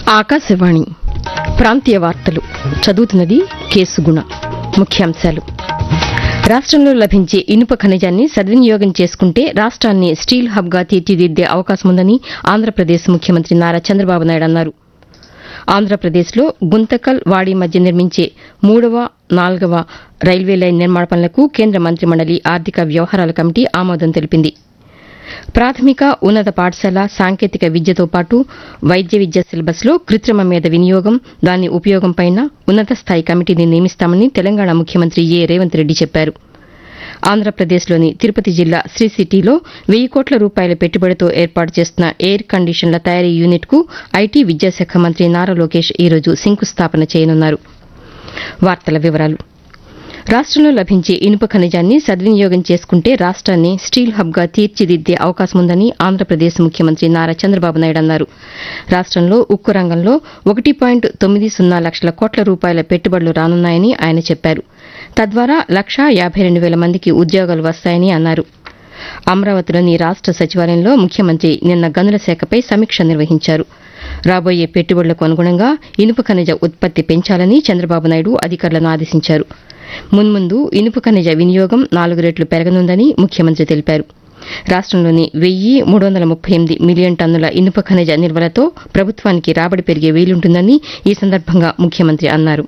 ఆకాశవాణి ప్రాంతీయ వార్తలు చదువుతున్నది కేసుగుణ ముఖ్యాంశాలు రాష్ట్రంలో లభించే ఇనుప ఖనిజాన్ని సద్వినియోగం చేసుకుంటే రాష్ట్రాన్ని స్టీల్ హబ్గా తీర్చిదిద్దే అవకాశముందని ఆంధ్రప్రదేశ్ ముఖ్యమంత్రి నారా చంద్రబాబు నాయుడు అన్నారు ఆంధ్రప్రదేశ్లో గుంతకల్ వాడి మధ్య నిర్మించే మూడవ నాల్గవ రైల్వే లైన్ నిర్మాణ పనులకు కేంద్ర మంత్రిమండలి ఆర్థిక వ్యవహారాల కమిటీ ఆమోదం తెలిపింది ప్రాథమిక ఉన్నత పాఠశాల సాంకేతిక విద్యతో పాటు వైద్య విద్య సిలబస్లో కృత్రిమ మేధ వినియోగం దాని ఉపయోగంపైన ఉన్నత స్థాయి కమిటీని నియమిస్తామని తెలంగాణ ముఖ్యమంత్రి ఏ రేవంత్ రెడ్డి చెప్పారు ఆంధ్రప్రదేశ్లోని తిరుపతి జిల్లా శ్రీ సిటీలో వెయ్యి కోట్ల రూపాయల పెట్టుబడితో ఏర్పాటు చేస్తున్న ఎయిర్ కండిషన్ల తయారీ యూనిట్కు ఐటీ విద్యాశాఖ మంత్రి నారా లోకేష్ ఈరోజు శంకుస్థాపన చేయనున్నారు వార్తల వివరాలు రాష్ట్రంలో లభించే ఇనుప ఖనిజాన్ని సద్వినియోగం చేసుకుంటే రాష్ట్రాన్ని స్టీల్ హబ్గా తీర్చిదిద్దే అవకాశముందని ఆంధ్రప్రదేశ్ ముఖ్యమంత్రి నారా చంద్రబాబు నాయుడు అన్నారు రాష్ట్రంలో ఉక్కు రంగంలో ఒకటి పాయింట్ తొమ్మిది సున్నా లక్షల కోట్ల రూపాయల పెట్టుబడులు రానున్నాయని ఆయన చెప్పారు తద్వారా లక్షా యాభై రెండు వేల మందికి ఉద్యోగాలు వస్తాయని అన్నారు అమరావతిలోని రాష్ట సచివాలయంలో ముఖ్యమంత్రి నిన్న గనుల శాఖపై సమీక్ష నిర్వహించారు రాబోయే పెట్టుబడులకు అనుగుణంగా ఇనుప ఖనిజ ఉత్పత్తి పెంచాలని చంద్రబాబు నాయుడు అధికారులను ఆదేశించారు మున్ముందు ఇనుప ఖనిజ వినియోగం నాలుగు రెట్లు పెరగనుందని ముఖ్యమంత్రి తెలిపారు రాష్ట్రంలోని వెయ్యి మూడు వందల ముప్పై ఎనిమిది మిలియన్ టన్నుల ఇనుప ఖనిజ నిల్వలతో ప్రభుత్వానికి రాబడి పెరిగే వీలుంటుందని ఈ సందర్భంగా ముఖ్యమంత్రి అన్నారు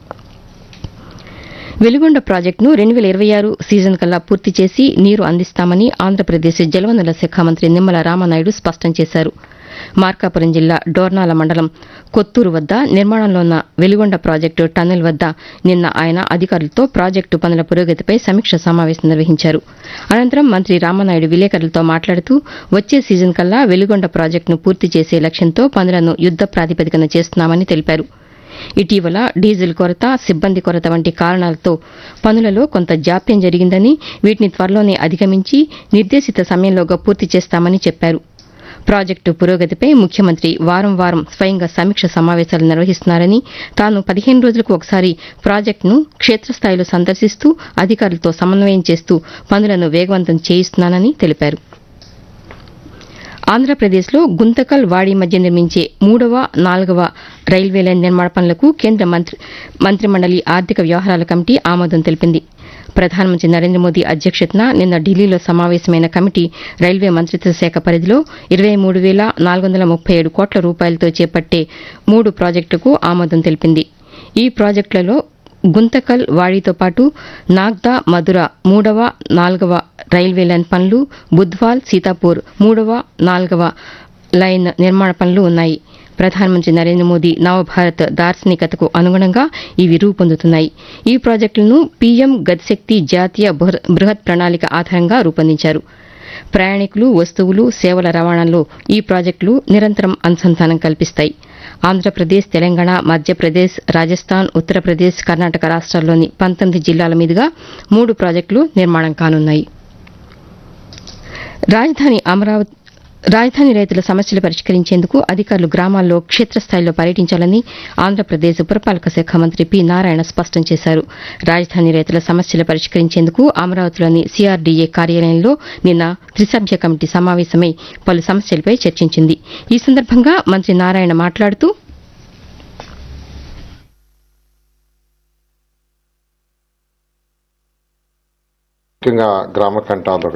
వెలుగొండ ప్రాజెక్టును రెండు వేల ఇరవై ఆరు సీజన్ కల్లా పూర్తి చేసి నీరు అందిస్తామని ఆంధ్రప్రదేశ్ జలవనరుల శాఖ మంత్రి నిమ్మల రామనాయుడు స్పష్టం చేశారు మార్కాపురం జిల్లా డోర్నాల మండలం కొత్తూరు వద్ద నిర్మాణంలో ఉన్న వెలుగొండ ప్రాజెక్టు టన్నెల్ వద్ద నిన్న ఆయన అధికారులతో ప్రాజెక్టు పనుల పురోగతిపై సమీక్ష సమావేశం నిర్వహించారు అనంతరం మంత్రి రామనాయుడు విలేకరులతో మాట్లాడుతూ వచ్చే సీజన్ కల్లా వెలుగొండ ప్రాజెక్టును పూర్తి చేసే లక్ష్యంతో పనులను యుద్ద ప్రాతిపదికన చేస్తున్నామని తెలిపారు ఇటీవల డీజిల్ కొరత సిబ్బంది కొరత వంటి కారణాలతో పనులలో కొంత జాప్యం జరిగిందని వీటిని త్వరలోనే అధిగమించి నిర్దేశిత సమయంలోగా పూర్తి చేస్తామని చెప్పారు ప్రాజెక్టు పురోగతిపై ముఖ్యమంత్రి వారం వారం స్వయంగా సమీక్ష సమావేశాలు నిర్వహిస్తున్నారని తాను పదిహేను రోజులకు ఒకసారి ప్రాజెక్టును క్షేత్రస్థాయిలో సందర్శిస్తూ అధికారులతో సమన్వయం చేస్తూ పనులను వేగవంతం చేయిస్తున్నానని తెలిపారు ఆంధ్రప్రదేశ్లో గుంతకల్ వాడి మధ్య నిర్మించే మూడవ నాలుగవ రైల్వే లైన్ నిర్మాణ పనులకు కేంద్ర మంత్రి మంత్రిమండలి ఆర్థిక వ్యవహారాల కమిటీ ఆమోదం తెలిపింది ప్రధానమంత్రి నరేంద్ర మోదీ అధ్యక్షతన నిన్న ఢిల్లీలో సమావేశమైన కమిటీ రైల్వే మంత్రిత్వ శాఖ పరిధిలో ఇరవై మూడు వేల నాలుగు వందల ముప్పై ఏడు కోట్ల రూపాయలతో చేపట్టే మూడు ప్రాజెక్టులకు ఆమోదం తెలిపింది ఈ ప్రాజెక్టులలో గుంతకల్ వాడితో పాటు నాగ్దా మధుర మూడవ నాలుగవ రైల్వే లైన్ పనులు బుధ్వాల్ సీతాపూర్ మూడవ నాలుగవ లైన్ నిర్మాణ పనులు ఉన్నాయి ప్రధానమంత్రి నరేంద్ర మోదీ నవభారత్ దార్శనికతకు అనుగుణంగా ఇవి రూపొందుతున్నాయి ఈ ప్రాజెక్టులను పీఎం గతిశక్తి జాతీయ బృహ- బృహత్ ప్రణాళిక ఆధారంగా రూపొందించారు ప్రయాణికులు వస్తువులు సేవల రవాణాలో ఈ ప్రాజెక్టులు నిరంతరం అనుసంధానం కల్పిస్తాయి ఆంధ్రప్రదేశ్ తెలంగాణ మధ్యప్రదేశ్ రాజస్థాన్ ఉత్తరప్రదేశ్ కర్ణాటక రాష్ట్రాల్లోని పంతొమ్మిది జిల్లాల మీదుగా మూడు ప్రాజెక్టులు నిర్మాణం కానున్నాయి రాజధాని అమరావతి రాజధాని రైతుల సమస్యలు పరిష్కరించేందుకు అధికారులు గ్రామాల్లో క్షేత్రస్థాయిలో పర్యటించాలని ఆంధ్రప్రదేశ్ పురపాలక శాఖ మంత్రి పి నారాయణ స్పష్టం చేశారు రాజధాని రైతుల సమస్యలు పరిష్కరించేందుకు అమరావతిలోని సిఆర్డీఏ కార్యాలయంలో నిన్న త్రిసభ్య కమిటీ సమావేశమై పలు సమస్యలపై చర్చించింది ఈ సందర్భంగా మంత్రి నారాయణ మాట్లాడుతూ ముఖ్యంగా గ్రామ కంటాలు